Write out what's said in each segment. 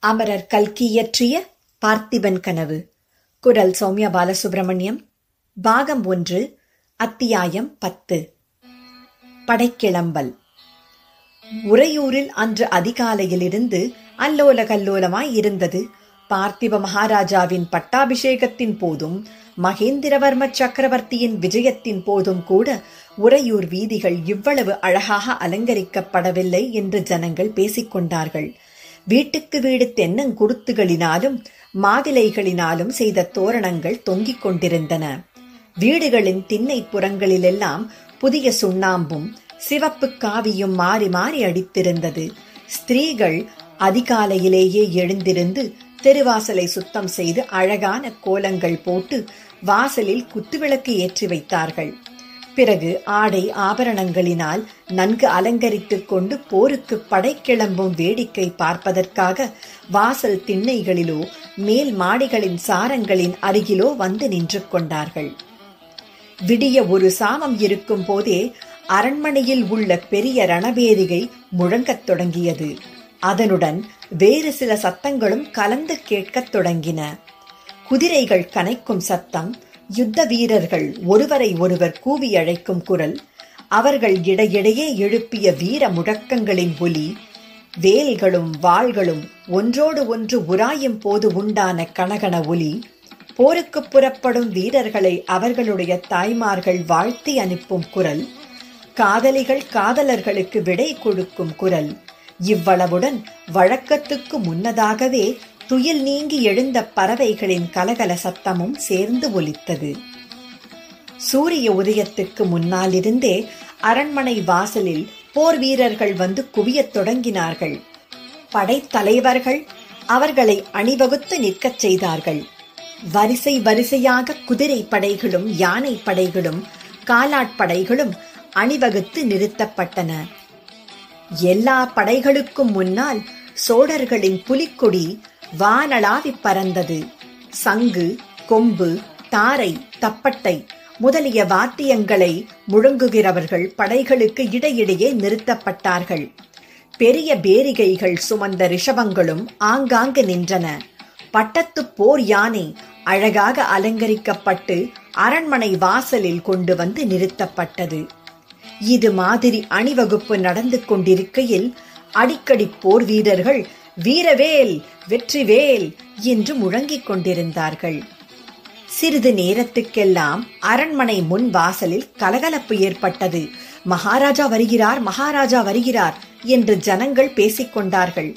அமரர் கல்கி இயற்றிய பார்த்திபன் கனவு குரல் சௌமியா பாலசுப்ரமணியம் பாகம் ஒன்று அத்தியாயம் பத்து படைக்கிளம்பல் உறையூரில் அன்று அதிகாலையிலிருந்து அல்லோல கல்லோலமாய் இருந்தது பார்த்திப மகாராஜாவின் பட்டாபிஷேகத்தின் போதும் மகேந்திரவர்ம சக்கரவர்த்தியின் விஜயத்தின் போதும் கூட உறையூர் வீதிகள் இவ்வளவு அழகாக அலங்கரிக்கப்படவில்லை என்று ஜனங்கள் பேசிக்கொண்டார்கள் வீட்டுக்கு வீடு தென்னங்குருத்துகளினாலும் மாவிலைகளினாலும் செய்த தோரணங்கள் தொங்கிக் கொண்டிருந்தன வீடுகளின் திண்ணை புறங்களிலெல்லாம் புதிய சுண்ணாம்பும் சிவப்பு காவியும் மாறி மாறி அடித்திருந்தது ஸ்திரீகள் அதிகாலையிலேயே எழுந்திருந்து தெருவாசலை சுத்தம் செய்து அழகான கோலங்கள் போட்டு வாசலில் குத்துவிளக்கு ஏற்றி வைத்தார்கள் பிறகு ஆடை ஆபரணங்களினால் நன்கு அலங்கரித்துக் கொண்டு போருக்கு படை கிளம்பும் வேடிக்கை பார்ப்பதற்காக வாசல் திண்ணைகளிலோ மேல் மாடிகளின் சாரங்களின் அருகிலோ வந்து நின்று கொண்டார்கள் விடிய ஒரு சாமம் இருக்கும் போதே அரண்மனையில் உள்ள பெரிய ரணபேரிகை முழங்கத் தொடங்கியது அதனுடன் வேறு சில சத்தங்களும் கலந்து கேட்கத் தொடங்கின குதிரைகள் கனைக்கும் சத்தம் யுத்த வீரர்கள் ஒருவரை ஒருவர் கூவி அழைக்கும் குரல் அவர்கள் இடையிடையே எழுப்பிய வீர முழக்கங்களின் ஒலி வேல்களும் வாள்களும் ஒன்றோடு ஒன்று உராயும் போது உண்டான கனகன ஒலி போருக்கு புறப்படும் வீரர்களை அவர்களுடைய தாய்மார்கள் வாழ்த்தி அனுப்பும் குரல் காதலிகள் காதலர்களுக்கு விடை கொடுக்கும் குரல் இவ்வளவுடன் வழக்கத்துக்கு முன்னதாகவே துயில் நீங்கி எழுந்த பறவைகளின் கலகல சத்தமும் சேர்ந்து ஒலித்தது சூரிய உதயத்துக்கு முன்னாலிருந்தே அரண்மனை வாசலில் போர் வீரர்கள் வந்து குவியத் தொடங்கினார்கள் படைத்தலைவர்கள் அவர்களை அணிவகுத்து நிற்கச் செய்தார்கள் வரிசை வரிசையாக குதிரை படைகளும் யானை படைகளும் காலாட்படைகளும் அணிவகுத்து நிறுத்தப்பட்டன எல்லா படைகளுக்கும் முன்னால் சோழர்களின் புலிக்கொடி வானளாவி பறந்தது சங்கு கொம்பு தாரை தப்பட்டை முதலிய வாத்தியங்களை முழங்குகிறவர்கள் படைகளுக்கு இடையிடையே நிறுத்தப்பட்டார்கள் பெரிய பேரிகைகள் சுமந்த ரிஷபங்களும் ஆங்காங்கு நின்றன பட்டத்து போர் யானை அழகாக அலங்கரிக்கப்பட்டு அரண்மனை வாசலில் கொண்டு வந்து நிறுத்தப்பட்டது இது மாதிரி அணிவகுப்பு நடந்து கொண்டிருக்கையில் அடிக்கடி போர் வீரர்கள் வீரவேல் வெற்றிவேல் என்று முழங்கிக் கொண்டிருந்தார்கள் சிறிது நேரத்துக்கெல்லாம் அரண்மனை முன் வாசலில் கலகலப்பு ஏற்பட்டது மகாராஜா வருகிறார் மகாராஜா வருகிறார் என்று ஜனங்கள் பேசிக்கொண்டார்கள்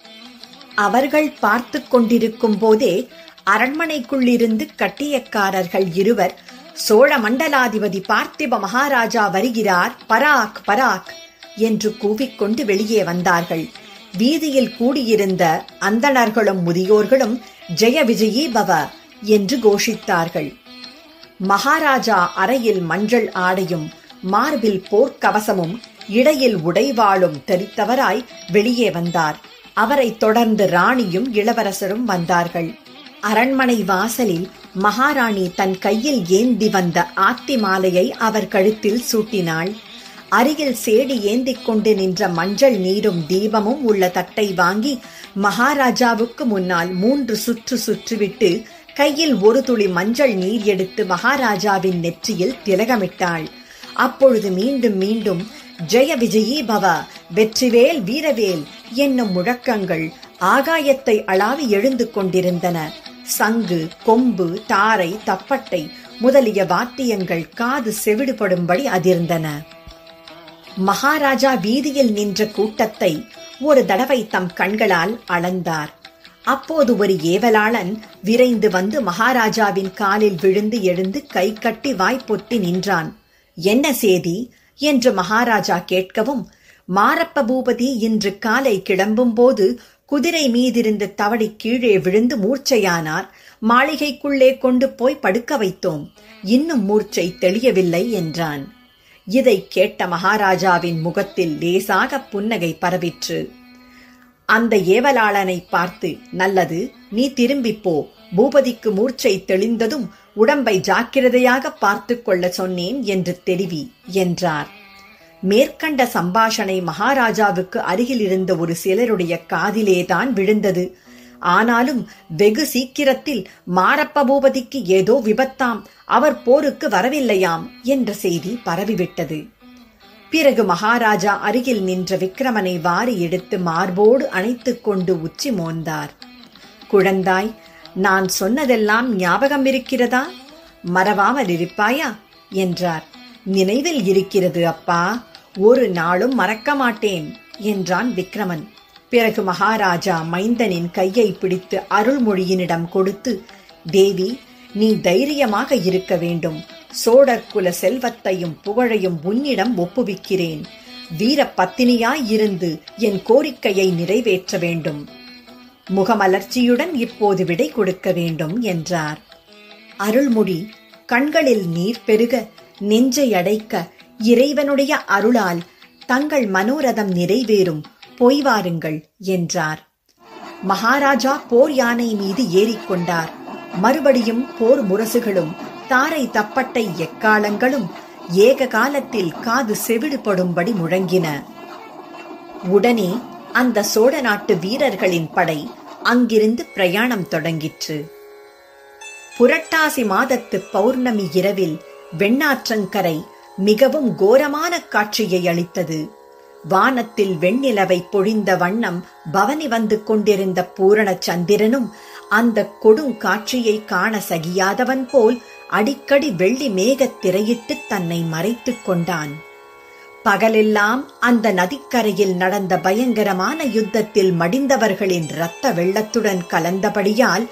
அவர்கள் பார்த்து கொண்டிருக்கும் போதே அரண்மனைக்குள்ளிருந்து கட்டியக்காரர்கள் இருவர் சோழ மண்டலாதிபதி பார்த்திப மகாராஜா வருகிறார் பராக் பராக் என்று கூவிக்கொண்டு வெளியே வந்தார்கள் வீதியில் கூடியிருந்த அந்தணர்களும் முதியோர்களும் ஜெய விஜயீ பவ என்று கோஷித்தார்கள் மகாராஜா அறையில் மஞ்சள் ஆடையும் மார்பில் போர்க்கவசமும் இடையில் உடைவாளும் தெரித்தவராய் வெளியே வந்தார் அவரை தொடர்ந்து ராணியும் இளவரசரும் வந்தார்கள் அரண்மனை வாசலில் மகாராணி தன் கையில் ஏந்தி வந்த ஆத்தி மாலையை அவர் கழுத்தில் சூட்டினாள் அருகில் சேடி ஏந்திக் கொண்டு நின்ற மஞ்சள் நீரும் தீபமும் உள்ள தட்டை வாங்கி மகாராஜாவுக்கு முன்னால் மூன்று சுற்று சுற்றிவிட்டு கையில் ஒரு துளி மஞ்சள் நீர் எடுத்து மகாராஜாவின் நெற்றியில் திலகமிட்டாள் அப்பொழுது மீண்டும் மீண்டும் ஜெய விஜயீ பவ வெற்றிவேல் வீரவேல் என்னும் முழக்கங்கள் ஆகாயத்தை அளாவி எழுந்து கொண்டிருந்தன சங்கு கொம்பு தாரை தப்பட்டை முதலிய வாத்தியங்கள் காது செவிடுபடும்படி அதிர்ந்தன மகாராஜா வீதியில் நின்ற கூட்டத்தை ஒரு தடவை தம் கண்களால் அளந்தார் அப்போது ஒரு ஏவலாளன் விரைந்து வந்து மகாராஜாவின் காலில் விழுந்து எழுந்து கை கட்டி வாய்ப்பொத்தி நின்றான் என்ன சேதி என்று மகாராஜா கேட்கவும் மாரப்ப பூபதி இன்று காலை கிளம்பும் போது குதிரை மீதிருந்து தவடி கீழே விழுந்து மூர்ச்சையானார் மாளிகைக்குள்ளே கொண்டு போய் படுக்க வைத்தோம் இன்னும் மூர்ச்சை தெளியவில்லை என்றான் இதை கேட்ட மகாராஜாவின் முகத்தில் லேசாக புன்னகை பரவிற்று அந்த ஏவலாளனை பார்த்து நல்லது நீ திரும்பிப் போ பூபதிக்கு மூர்ச்சை தெளிந்ததும் உடம்பை ஜாக்கிரதையாக பார்த்து கொள்ள சொன்னேன் என்று தெரிவி என்றார் மேற்கண்ட சம்பாஷணை மகாராஜாவுக்கு அருகில் இருந்த ஒரு சிலருடைய காதிலேதான் விழுந்தது ஆனாலும் வெகு சீக்கிரத்தில் மாரப்ப பூபதிக்கு ஏதோ விபத்தாம் அவர் போருக்கு வரவில்லையாம் என்ற செய்தி பரவிவிட்டது பிறகு மகாராஜா அருகில் நின்ற விக்கிரமனை வாரி எடுத்து மார்போடு அணைத்துக் கொண்டு உச்சி மோந்தார் குழந்தாய் நான் சொன்னதெல்லாம் ஞாபகம் இருக்கிறதா மறவாமல் இருப்பாயா என்றார் நினைவில் இருக்கிறது அப்பா ஒரு நாளும் மறக்க மாட்டேன் என்றான் விக்ரமன் பிறகு மகாராஜா மைந்தனின் கையை பிடித்து அருள்மொழியினிடம் கொடுத்து தேவி நீ தைரியமாக இருக்க வேண்டும் சோழர் குல செல்வத்தையும் புகழையும் உன்னிடம் ஒப்புவிக்கிறேன் வீர பத்தினியாய் இருந்து என் கோரிக்கையை நிறைவேற்ற வேண்டும் முகமலர்ச்சியுடன் இப்போது விடை கொடுக்க வேண்டும் என்றார் அருள்மொழி கண்களில் நீர் பெருக நெஞ்சை அடைக்க இறைவனுடைய அருளால் தங்கள் மனோரதம் நிறைவேறும் போய் வாருங்கள் என்றார் மகாராஜா போர் யானை மீது ஏறிக்கொண்டார் மறுபடியும் போர் முரசுகளும் தாரை தப்பட்டை எக்காலங்களும் ஏக காலத்தில் காது செவிடுபடும்படி முழங்கின உடனே அந்த சோழ நாட்டு வீரர்களின் படை அங்கிருந்து பிரயாணம் தொடங்கிற்று புரட்டாசி மாதத்து பௌர்ணமி இரவில் வெண்ணாற்றங்கரை மிகவும் கோரமான காட்சியை அளித்தது வானத்தில் வெண்ணிலவை பொழிந்த வண்ணம் பவனி வந்து கொண்டிருந்த பூரண சந்திரனும் அந்த கொடும் காட்சியை காண சகியாதவன் போல் அடிக்கடி வெள்ளி மேகத் திரையிட்டு தன்னை மறைத்துக் கொண்டான் பகலெல்லாம் அந்த நதிக்கரையில் நடந்த பயங்கரமான யுத்தத்தில் மடிந்தவர்களின் இரத்த வெள்ளத்துடன் கலந்தபடியால்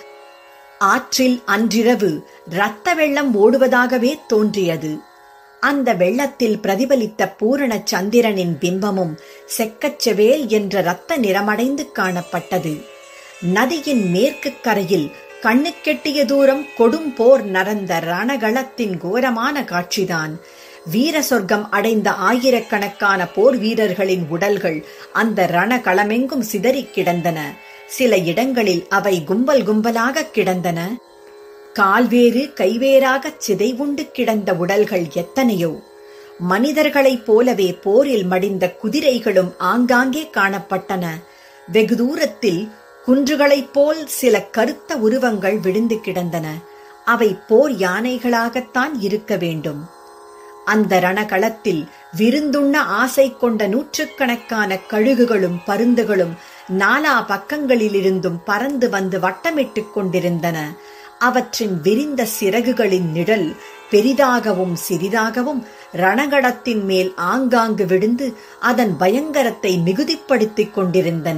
ஆற்றில் அன்றிரவு இரத்த வெள்ளம் ஓடுவதாகவே தோன்றியது அந்த வெள்ளத்தில் பிரதிபலித்த பூரண சந்திரனின் பிம்பமும் செக்கச்செவேல் என்ற இரத்த நிறமடைந்து காணப்பட்டது நதியின் மேற்கு கரையில் கண்ணுக்கெட்டிய தூரம் கொடும் போர் நடந்த ரணகளத்தின் கோரமான காட்சிதான் வீர சொர்க்கம் அடைந்த ஆயிரக்கணக்கான போர் வீரர்களின் உடல்கள் அந்த ரணகளமெங்கும் சிதறிக் கிடந்தன சில இடங்களில் அவை கும்பல் கும்பலாக கிடந்தன கால்வேறு கைவேறாகச் சிதைவுண்டு கிடந்த உடல்கள் எத்தனையோ மனிதர்களைப் போலவே போரில் மடிந்த குதிரைகளும் ஆங்காங்கே காணப்பட்டன வெகு தூரத்தில் குன்றுகளைப் போல் சில கருத்த உருவங்கள் விழுந்து கிடந்தன அவை போர் யானைகளாகத்தான் இருக்க வேண்டும் அந்த ரணகளத்தில் விருந்துண்ண ஆசை கொண்ட நூற்றுக்கணக்கான கழுகுகளும் பருந்துகளும் நாலா பக்கங்களிலிருந்தும் பறந்து வந்து வட்டமிட்டுக் கொண்டிருந்தன அவற்றின் விரிந்த சிறகுகளின் நிழல் பெரிதாகவும் சிறிதாகவும் ரணகடத்தின் மேல் ஆங்காங்கு விழுந்து அதன் பயங்கரத்தை மிகுதிப்படுத்திக் கொண்டிருந்தன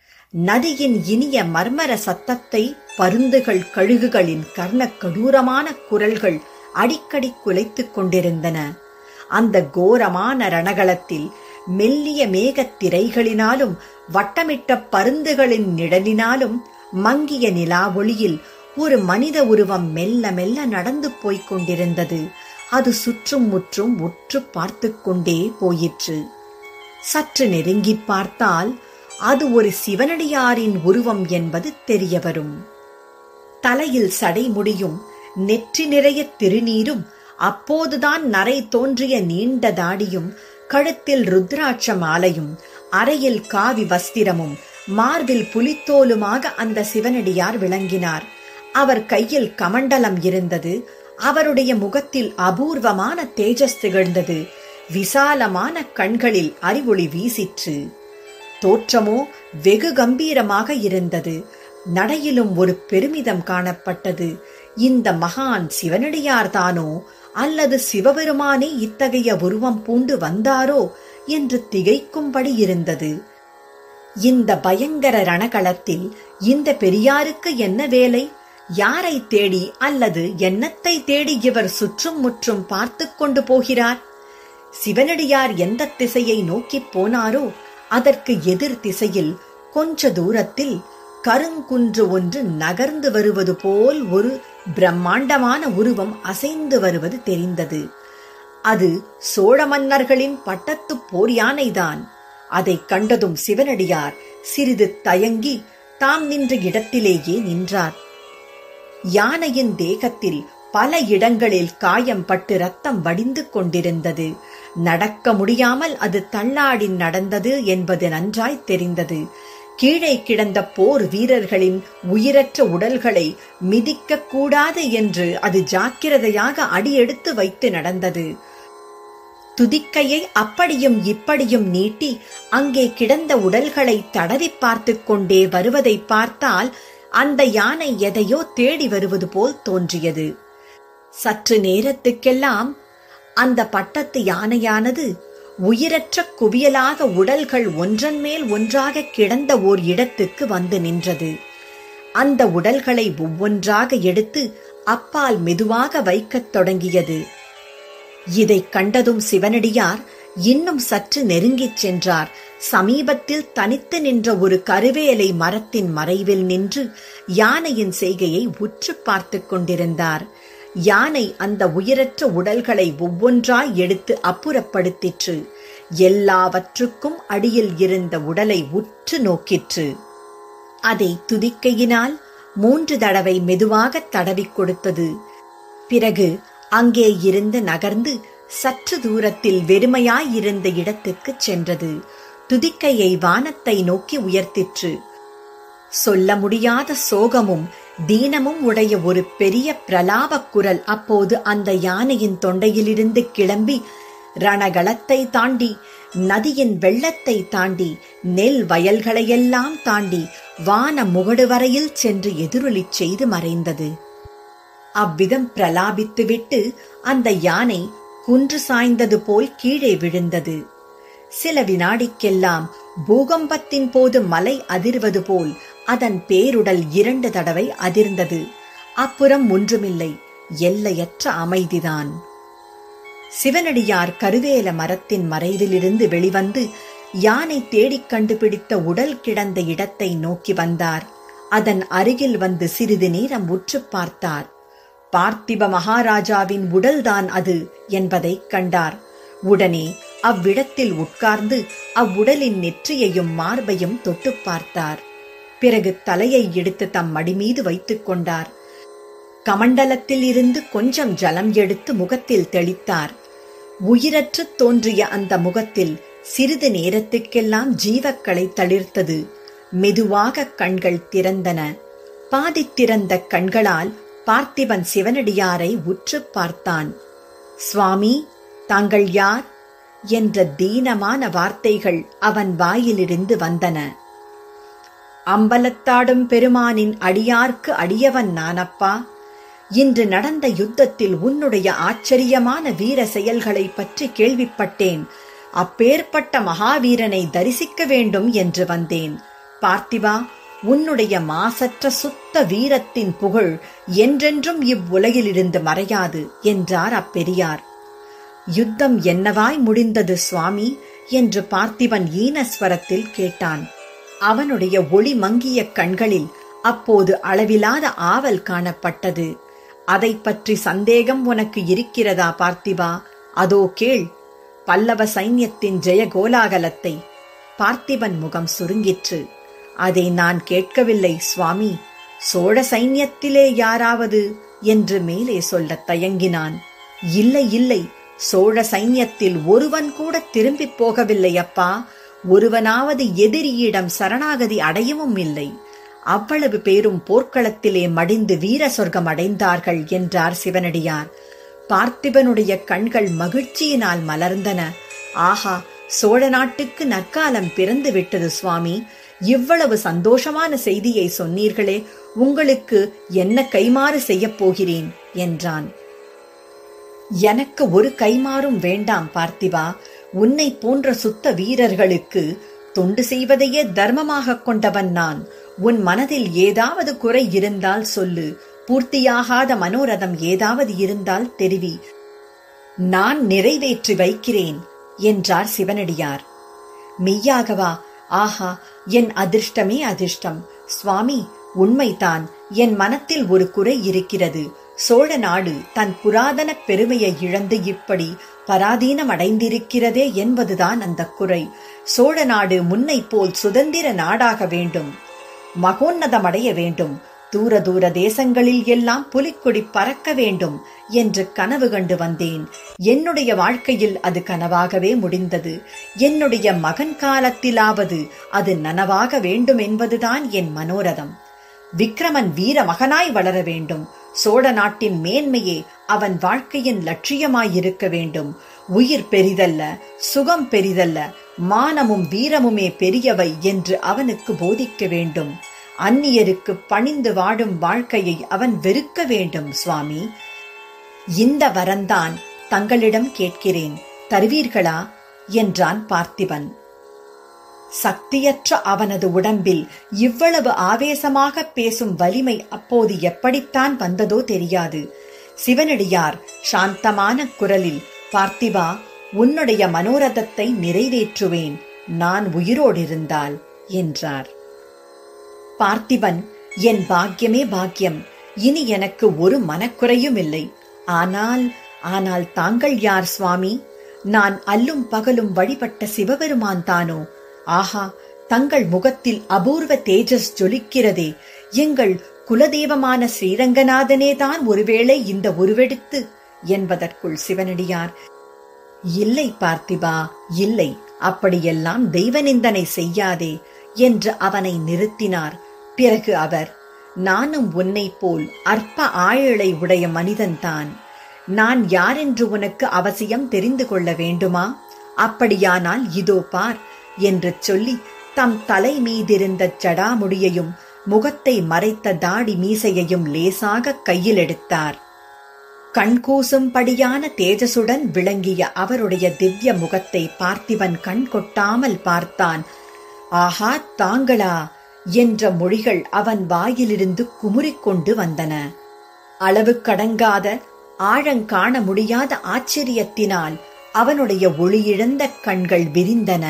நதியின் இனிய மர்மர சத்தத்தை பருந்துகள் கழுகுகளின் கர்ண கடூரமான குரல்கள் அடிக்கடி குலைத்துக் கொண்டிருந்தன அந்த கோரமான ரணகளத்தில் மெல்லிய மேகத் திரைகளினாலும் வட்டமிட்ட பருந்துகளின் நிழலினாலும் மங்கிய நிலா ஒளியில் ஒரு மனித உருவம் மெல்ல மெல்ல நடந்து போய்க் கொண்டிருந்தது அது சுற்றும் முற்றும் உற்று பார்த்து கொண்டே போயிற்று சற்று நெருங்கிப் பார்த்தால் அது ஒரு சிவனடியாரின் உருவம் என்பது தெரிய வரும் தலையில் சடை முடியும் நெற்றி நிறைய திருநீரும் அப்போதுதான் நரை தோன்றிய நீண்ட தாடியும் கழுத்தில் ருத்ராட்ச மாலையும் அறையில் காவி வஸ்திரமும் மார்பில் புலித்தோலுமாக அந்த சிவனடியார் விளங்கினார் அவர் கையில் கமண்டலம் இருந்தது அவருடைய முகத்தில் அபூர்வமான தேஜஸ் திகழ்ந்தது விசாலமான கண்களில் அறிவொளி வீசிற்று தோற்றமோ வெகு கம்பீரமாக இருந்தது நடையிலும் ஒரு பெருமிதம் காணப்பட்டது இந்த மகான் சிவனடியார்தானோ அல்லது சிவபெருமானே இத்தகைய உருவம் பூண்டு வந்தாரோ என்று திகைக்கும்படி இருந்தது இந்த பயங்கர ரணகளத்தில் இந்த பெரியாருக்கு என்ன வேலை யாரை தேடி அல்லது எண்ணத்தை தேடி இவர் சுற்றும் முற்றும் பார்த்து கொண்டு போகிறார் சிவனடியார் எந்த திசையை நோக்கிப் போனாரோ அதற்கு எதிர் திசையில் கொஞ்ச தூரத்தில் கருங்குன்று ஒன்று நகர்ந்து வருவது போல் ஒரு பிரம்மாண்டமான உருவம் அசைந்து வருவது தெரிந்தது அது சோழ மன்னர்களின் பட்டத்து போர் யானைதான் அதைக் கண்டதும் சிவனடியார் சிறிது தயங்கி தாம் நின்ற இடத்திலேயே நின்றார் யானையின் தேகத்தில் பல இடங்களில் காயம் பட்டு ரத்தம் வடிந்து கொண்டிருந்தது நடக்க முடியாமல் அது தள்ளாடி நடந்தது என்பது நன்றாய் தெரிந்தது கீழே கிடந்த போர் வீரர்களின் உயிரற்ற உடல்களை மிதிக்கக் கூடாது என்று அது ஜாக்கிரதையாக அடியெடுத்து வைத்து நடந்தது துதிக்கையை அப்படியும் இப்படியும் நீட்டி அங்கே கிடந்த உடல்களை தடவி பார்த்து கொண்டே வருவதை பார்த்தால் அந்த யானை எதையோ தேடி வருவது போல் தோன்றியது சற்று நேரத்துக்கெல்லாம் அந்த பட்டத்து யானையானது உயிரற்ற குவியலாக உடல்கள் ஒன்றன் மேல் ஒன்றாக கிடந்த ஓர் இடத்துக்கு வந்து நின்றது அந்த உடல்களை ஒவ்வொன்றாக எடுத்து அப்பால் மெதுவாக வைக்கத் தொடங்கியது இதைக் கண்டதும் சிவனடியார் இன்னும் சற்று நெருங்கிச் சென்றார் சமீபத்தில் தனித்து நின்ற ஒரு கருவேலை மரத்தின் மறைவில் நின்று யானையின் செய்கையை உற்று பார்த்துக் கொண்டிருந்தார் யானை அந்த உயிரற்ற உடல்களை ஒவ்வொன்றாய் எடுத்து அப்புறப்படுத்திற்று எல்லாவற்றுக்கும் அடியில் இருந்த உடலை உற்று நோக்கிற்று அதை துதிக்கையினால் மூன்று தடவை மெதுவாக தடவிக் கொடுத்தது பிறகு அங்கே இருந்து நகர்ந்து சற்று தூரத்தில் வெறுமையாயிருந்த இடத்துக்குச் சென்றது துதிக்கையை வானத்தை நோக்கி உயர்த்திற்று சொல்ல முடியாத சோகமும் தீனமும் உடைய ஒரு பெரிய பிரலாபக் குரல் அப்போது அந்த யானையின் தொண்டையிலிருந்து கிளம்பி ரணகளத்தை தாண்டி நதியின் வெள்ளத்தை தாண்டி நெல் வயல்களையெல்லாம் தாண்டி வான முகடு வரையில் சென்று எதிரொலிச் செய்து மறைந்தது அவ்விதம் பிரலாபித்துவிட்டு அந்த யானை குன்று சாய்ந்தது போல் கீழே விழுந்தது சில வினாடிக்கெல்லாம் பூகம்பத்தின் போது மலை அதிர்வது போல் அதன் பேருடல் இரண்டு தடவை அதிர்ந்தது அப்புறம் ஒன்றுமில்லை எல்லையற்ற அமைதிதான் சிவனடியார் கருவேல மரத்தின் மறைவிலிருந்து வெளிவந்து யானை தேடிக் கண்டுபிடித்த உடல் கிடந்த இடத்தை நோக்கி வந்தார் அதன் அருகில் வந்து சிறிது நேரம் உற்று பார்த்தார் பார்த்திப மகாராஜாவின் உடல்தான் அது என்பதைக் கண்டார் உடனே அவ்விடத்தில் உட்கார்ந்து அவ்வுடலின் நெற்றியையும் மார்பையும் தொட்டுப் பார்த்தார் பிறகு தலையை எடுத்து தம் மடிமீது வைத்துக் கொண்டார் கமண்டலத்தில் இருந்து கொஞ்சம் ஜலம் எடுத்து முகத்தில் தெளித்தார் உயிரற்று தோன்றிய அந்த முகத்தில் சிறிது நேரத்துக்கெல்லாம் ஜீவக்களை தளிர்த்தது மெதுவாக கண்கள் திறந்தன பாதித் திறந்த கண்களால் பார்த்திபன் சிவனடியாரை உற்று பார்த்தான் சுவாமி தாங்கள் யார் என்ற தீனமான வார்த்தைகள் அவன் வாயிலிருந்து வந்தன அம்பலத்தாடும் பெருமானின் அடியார்க்கு அடியவன் நானப்பா இன்று நடந்த யுத்தத்தில் உன்னுடைய ஆச்சரியமான வீர செயல்களை பற்றி கேள்விப்பட்டேன் அப்பேற்பட்ட மகாவீரனை தரிசிக்க வேண்டும் என்று வந்தேன் பார்த்திபா உன்னுடைய மாசற்ற சுத்த வீரத்தின் புகழ் என்றென்றும் இவ்வுலகிலிருந்து மறையாது என்றார் அப்பெரியார் யுத்தம் என்னவாய் முடிந்தது சுவாமி என்று பார்த்திபன் ஈனஸ்வரத்தில் கேட்டான் அவனுடைய ஒளி மங்கிய கண்களில் அப்போது அளவிலாத ஆவல் காணப்பட்டது அதை பற்றி சந்தேகம் உனக்கு இருக்கிறதா பார்த்திபா அதோ கேள் பல்லவ சைன்யத்தின் ஜெய கோலாகலத்தை பார்த்திபன் முகம் சுருங்கிற்று அதை நான் கேட்கவில்லை சுவாமி சோழ சைன்யத்திலே யாராவது என்று மேலே சொல்லத் தயங்கினான் இல்லை இல்லை சோழ சைன்யத்தில் ஒருவன் கூட திரும்பிப் போகவில்லை அப்பா ஒருவனாவது எதிரியிடம் சரணாகதி அடையவும் இல்லை அவ்வளவு பேரும் போர்க்களத்திலே மடிந்து வீர சொர்க்கம் அடைந்தார்கள் என்றார் சிவனடியார் பார்த்திபனுடைய கண்கள் மகிழ்ச்சியினால் மலர்ந்தன ஆஹா சோழ நாட்டுக்கு நற்காலம் பிறந்து விட்டது சுவாமி இவ்வளவு சந்தோஷமான செய்தியை சொன்னீர்களே உங்களுக்கு என்ன கைமாறு செய்யப் போகிறேன் என்றான் எனக்கு ஒரு கைமாறும் வேண்டாம் பார்த்திபா உன்னை போன்ற சுத்த வீரர்களுக்கு தொண்டு செய்வதையே தர்மமாக கொண்டவன் நான் உன் மனதில் ஏதாவது குறை இருந்தால் சொல்லு பூர்த்தியாகாத மனோரதம் ஏதாவது இருந்தால் தெரிவி நான் நிறைவேற்றி வைக்கிறேன் என்றார் சிவனடியார் மெய்யாகவா ஆஹா என் அதிர்ஷ்டமே அதிர்ஷ்டம் சுவாமி உண்மைதான் என் மனத்தில் ஒரு குறை இருக்கிறது சோழ நாடு தன் புராதன பெருமையை இழந்து இப்படி பராதீனம் அடைந்திருக்கிறதே என்பதுதான் அந்த குறை சோழ நாடு முன்னை போல் சுதந்திர நாடாக வேண்டும் மகோன்னதமடைய வேண்டும் தூர தூர தேசங்களில் எல்லாம் புலிக்கொடி பறக்க வேண்டும் என்று கனவு கண்டு வந்தேன் என்னுடைய வாழ்க்கையில் அது கனவாகவே முடிந்தது என்னுடைய மகன் காலத்திலாவது அது நனவாக வேண்டும் என்பதுதான் என் மனோரதம் விக்ரமன் வீர மகனாய் வளர வேண்டும் சோழ நாட்டின் மேன்மையே அவன் வாழ்க்கையின் லட்சியமாயிருக்க வேண்டும் உயிர் பெரிதல்ல சுகம் பெரிதல்ல மானமும் வீரமுமே பெரியவை என்று அவனுக்கு போதிக்க வேண்டும் அந்நியருக்கு பணிந்து வாடும் வாழ்க்கையை அவன் வெறுக்க வேண்டும் சுவாமி இந்த வரந்தான் தங்களிடம் கேட்கிறேன் தருவீர்களா என்றான் பார்த்திபன் சக்தியற்ற அவனது உடம்பில் இவ்வளவு ஆவேசமாக பேசும் வலிமை அப்போது எப்படித்தான் வந்ததோ தெரியாது சிவனடியார் சாந்தமான குரலில் பார்த்திபா உன்னுடைய மனோரதத்தை நிறைவேற்றுவேன் நான் உயிரோடிருந்தால் என்றார் பார்த்திபன் என் பாக்கியமே பாக்கியம் இனி எனக்கு ஒரு மனக்குறையும் இல்லை ஆனால் ஆனால் தாங்கள் யார் சுவாமி நான் அல்லும் பகலும் வழிபட்ட சிவபெருமான் தானோ ஆஹா தங்கள் முகத்தில் அபூர்வ தேஜஸ் ஜொலிக்கிறதே எங்கள் குலதெய்வமான ஸ்ரீரங்கநாதனே தான் ஒருவேளை இந்த உருவெடுத்து என்பதற்குள் சிவனடியார் இல்லை பார்த்திபா இல்லை அப்படியெல்லாம் தெய்வ நிந்தனை செய்யாதே என்று அவனை நிறுத்தினார் பிறகு அவர் நானும் உன்னைப் போல் அற்ப ஆயுளை உடைய மனிதன்தான் நான் யாரென்று உனக்கு அவசியம் தெரிந்து கொள்ள வேண்டுமா அப்படியானால் இதோ பார் என்று சொல்லி தம் தலை மீதிருந்த ஜடாமுடியையும் முகத்தை மறைத்த தாடி மீசையையும் லேசாக கையில் எடுத்தார் கண்கூசும்படியான தேஜசுடன் விளங்கிய அவருடைய திவ்ய முகத்தை பார்த்திபன் கண் கொட்டாமல் பார்த்தான் ஆஹா தாங்களா என்ற மொழிகள் அவன் வாயிலிருந்து குமுறிக்கொண்டு வந்தன அளவு கடங்காத ஆழங்காண முடியாத ஆச்சரியத்தினால் அவனுடைய ஒளியிழந்த கண்கள் விரிந்தன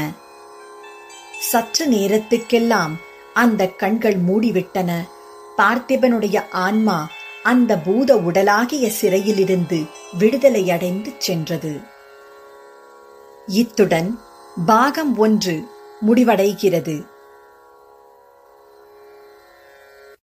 சற்று நேரத்துக்கெல்லாம் அந்த கண்கள் மூடிவிட்டன பார்த்திபனுடைய ஆன்மா அந்த பூத உடலாகிய சிறையிலிருந்து விடுதலையடைந்து சென்றது இத்துடன் பாகம் ஒன்று முடிவடைகிறது